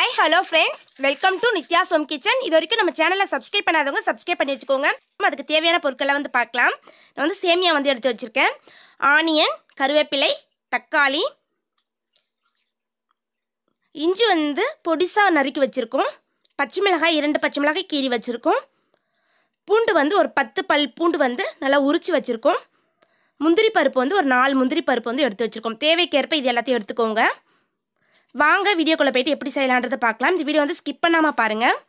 hi hello friends welcome to Nithya சோம் kitchen இது வரைக்கும் நம்ம சேனலை சப்ஸ்கிரைப் பண்ணாதவங்க சப்ஸ்கிரைப் பண்ணி வச்சுக்கோங்க அதுக்கு தேவையான பொருட்களை வந்து பார்க்கலாம் நான் வந்து சேமியா வந்து எடுத்து வச்சுருக்கேன் ஆனியன் கருவேப்பிலை தக்காளி இஞ்சி வந்து பொடிசாக நறுக்கி வச்சுருக்கோம் பச்சை மிளகாய் இரண்டு பச்சை மிளகாய் கீறி வச்சுருக்கோம் பூண்டு வந்து ஒரு பத்து பல் பூண்டு வந்து நல்லா உரிச்சு வச்சுருக்கோம் முந்திரி பருப்பு வந்து ஒரு நாலு முந்திரி பருப்பு வந்து எடுத்து வச்சுருக்கோம் தேவைக்கேற்ப இது எல்லாத்தையும் எடுத்துக்கோங்க வாங்க வீடியோக்குள்ளே போயிட்டு எப்படி செய்யலான்றதை பார்க்கலாம் இந்த வீடியோ வந்து ஸ்கிப் பண்ணாமல் பாருங்கள்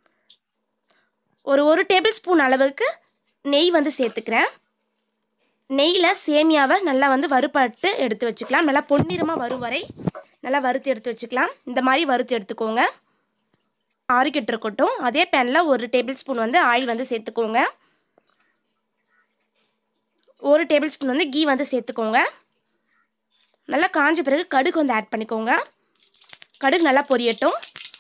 ஒரு ஒரு டேபிள் ஸ்பூன் அளவுக்கு நெய் வந்து சேர்த்துக்கிறேன் நெய்யில் சேமியாவை நல்லா வந்து வறுபட்டு எடுத்து வச்சுக்கலாம் நல்லா பொன்னிறமாக வரும் வரை நல்லா வறுத்து எடுத்து வச்சுக்கலாம் இந்த மாதிரி வறுத்து எடுத்துக்கோங்க ஆறிக்கிட்டு இருக்கட்டும் அதே பேனில் ஒரு டேபிள் ஸ்பூன் வந்து ஆயில் வந்து சேர்த்துக்கோங்க ஒரு டேபிள் ஸ்பூன் வந்து கீ வந்து சேர்த்துக்கோங்க நல்லா காஞ்ச பிறகு கடுகு வந்து ஆட் பண்ணிக்கோங்க கடுகு நல்லா பொரியட்டும்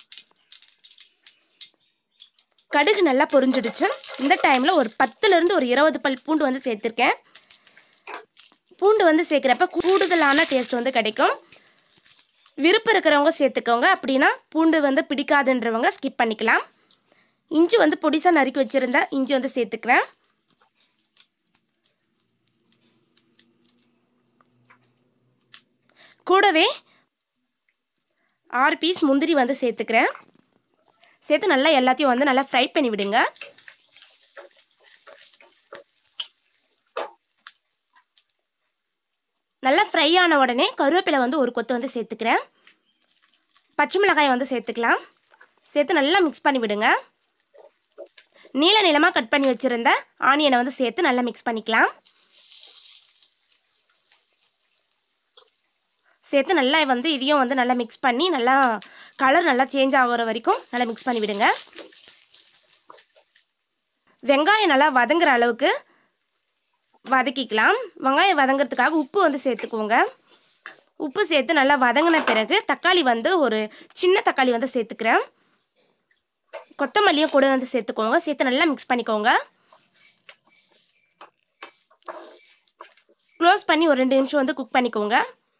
கடுகு நல்லா பொரிஞ்சிடுச்சு இந்த டைமில் ஒரு பத்துலேருந்து ஒரு இருபது பல் பூண்டு வந்து சேர்த்துருக்கேன் பூண்டு வந்து சேர்க்குறப்ப கூடுதலான டேஸ்ட் வந்து கிடைக்கும் விருப்பம் இருக்கிறவங்க சேர்த்துக்கோங்க அப்படின்னா பூண்டு வந்து பிடிக்காதுன்றவங்க ஸ்கிப் பண்ணிக்கலாம் இஞ்சி வந்து பொடிசாக நறுக்கி வச்சுருந்தா இஞ்சி வந்து சேர்த்துக்கிறேன் கூடவே ஆறு பீஸ் முந்திரி வந்து சேர்த்துக்கிறேன் சேர்த்து நல்லா எல்லாத்தையும் வந்து நல்லா ஃப்ரை பண்ணி விடுங்க நல்லா ஃப்ரை ஆன உடனே கருவேப்பிலை வந்து ஒரு கொத்து வந்து சேர்த்துக்கிறேன் பச்சை மிளகாய் வந்து சேர்த்துக்கலாம் சேர்த்து நல்லா மிக்ஸ் பண்ணி விடுங்க நீல நீளமாக கட் பண்ணி வச்சுருந்த ஆனியனை வந்து சேர்த்து நல்லா மிக்ஸ் பண்ணிக்கலாம் சேர்த்து நல்லா வந்து இதையும் வந்து நல்லா மிக்ஸ் பண்ணி நல்லா கலர் நல்லா சேஞ்ச் ஆகிற வரைக்கும் நல்லா மிக்ஸ் பண்ணி விடுங்க வெங்காயம் நல்லா வதங்குற அளவுக்கு வதக்கிக்கலாம் வெங்காயம் வதங்கிறதுக்காக உப்பு வந்து சேர்த்துக்கோங்க உப்பு சேர்த்து நல்லா வதங்கின பிறகு தக்காளி வந்து ஒரு சின்ன தக்காளி வந்து சேர்த்துக்கிறேன் கொத்தமல்லியும் கூட வந்து சேர்த்துக்கோங்க சேர்த்து நல்லா மிக்ஸ் பண்ணிக்கோங்க க்ளோஸ் பண்ணி ஒரு ரெண்டு நிமிஷம் வந்து குக் பண்ணிக்கோங்க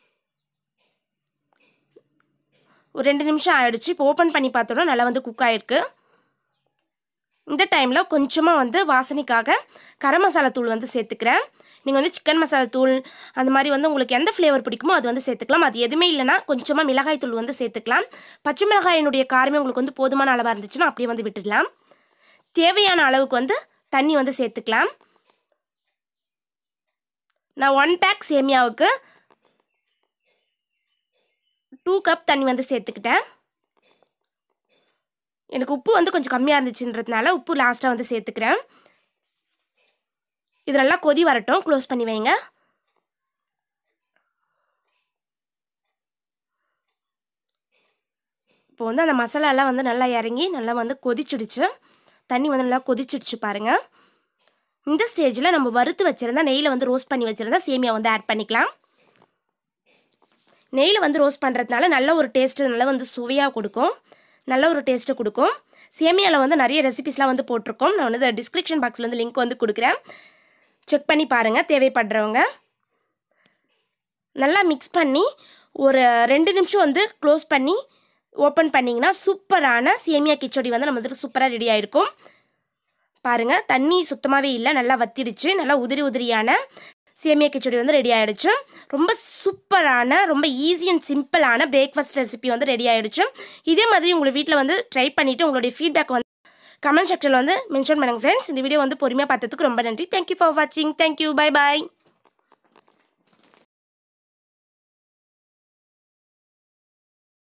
ஒரு ரெண்டு நிமிஷம் ஆயிடுச்சு இப்போ ஓப்பன் பண்ணி பார்த்தோன்னா நல்லா வந்து குக் ஆகிருக்கு இந்த டைமில் கொஞ்சமாக வந்து வாசனைக்காக கரம் மசாலா தூள் வந்து சேர்த்துக்கிறேன் நீங்கள் வந்து சிக்கன் மசாலா தூள் அந்த மாதிரி வந்து உங்களுக்கு எந்த ஃப்ளேவர் பிடிக்குமோ அது வந்து சேர்த்துக்கலாம் அது எதுவுமே இல்லைனா கொஞ்சமாக மிளகாய் தூள் வந்து சேர்த்துக்கலாம் பச்சை மிளகாயினுடைய காரமே உங்களுக்கு வந்து போதுமான அளவாக இருந்துச்சுன்னா அப்படியே வந்து விட்டுடலாம் தேவையான அளவுக்கு வந்து தண்ணி வந்து சேர்த்துக்கலாம் நான் ஒன் பேக் சேமியாவுக்கு டூ கப் தண்ணி வந்து சேர்த்துக்கிட்டேன் எனக்கு உப்பு வந்து கொஞ்சம் கம்மியாக இருந்துச்சுன்றதுனால உப்பு லாஸ்ட்டாக வந்து சேர்த்துக்கிறேன் இது நல்லா கொதி வரட்டும் க்ளோஸ் பண்ணி வைங்க இப்போ வந்து அந்த மசாலாலாம் வந்து நல்லா இறங்கி நல்லா வந்து கொதிச்சிடுச்சு தண்ணி வந்து நல்லா கொதிச்சிடுச்சு பாருங்கள் இந்த ஸ்டேஜில் நம்ம வறுத்து வச்சுருந்தா நெய்யில் வந்து ரோஸ்ட் பண்ணி வச்சுருந்தா சேமியா வந்து ஆட் பண்ணிக்கலாம் நெய்யில் வந்து ரோஸ்ட் பண்ணுறதுனால நல்ல ஒரு டேஸ்ட்டு நல்லா வந்து சுவையாக கொடுக்கும் நல்ல ஒரு டேஸ்ட்டு கொடுக்கும் சேமியாவில் வந்து நிறைய ரெசிபிஸ்லாம் வந்து போட்டிருக்கோம் நான் வந்து டிஸ்கிரிப்ஷன் பாக்ஸில் வந்து லிங்க் வந்து கொடுக்குறேன் செக் பண்ணி பாருங்கள் தேவைப்படுறவங்க நல்லா மிக்ஸ் பண்ணி ஒரு ரெண்டு நிமிஷம் வந்து க்ளோஸ் பண்ணி ஓப்பன் பண்ணிங்கன்னா சூப்பரான சேமியா கிச்சடி வந்து நம்ம வந்து சூப்பராக ரெடி ஆகிருக்கும் பாருங்கள் தண்ணி சுத்தமாகவே இல்லை நல்லா வத்திடுச்சு நல்லா உதிரி உதிரியான சேமியா கிச்சடி வந்து ரெடி ஆகிடுச்சு ரொம்ப சூப்பரான ரொம்ப ஈஸி அண்ட் சிம்பிளான பிரேக்ஃபாஸ்ட் ரெசிபி வந்து ரெடி ஆகிடுச்சு இதே மாதிரி உங்களை வீட்டில் வந்து ட்ரை பண்ணிவிட்டு உங்களுடைய ஃபீட்பேக் வந்து கமெண்ட் செக்ஷனில் வந்து மென்ஷன் பண்ணுங்கள் ஃப்ரெண்ட்ஸ் இந்த வீடியோ வந்து பொறுமையாக பார்த்ததுக்கு ரொம்ப நன்றி தேங்க்யூ ஃபார் வாட்சிங் தேங்க்யூ பை பாய்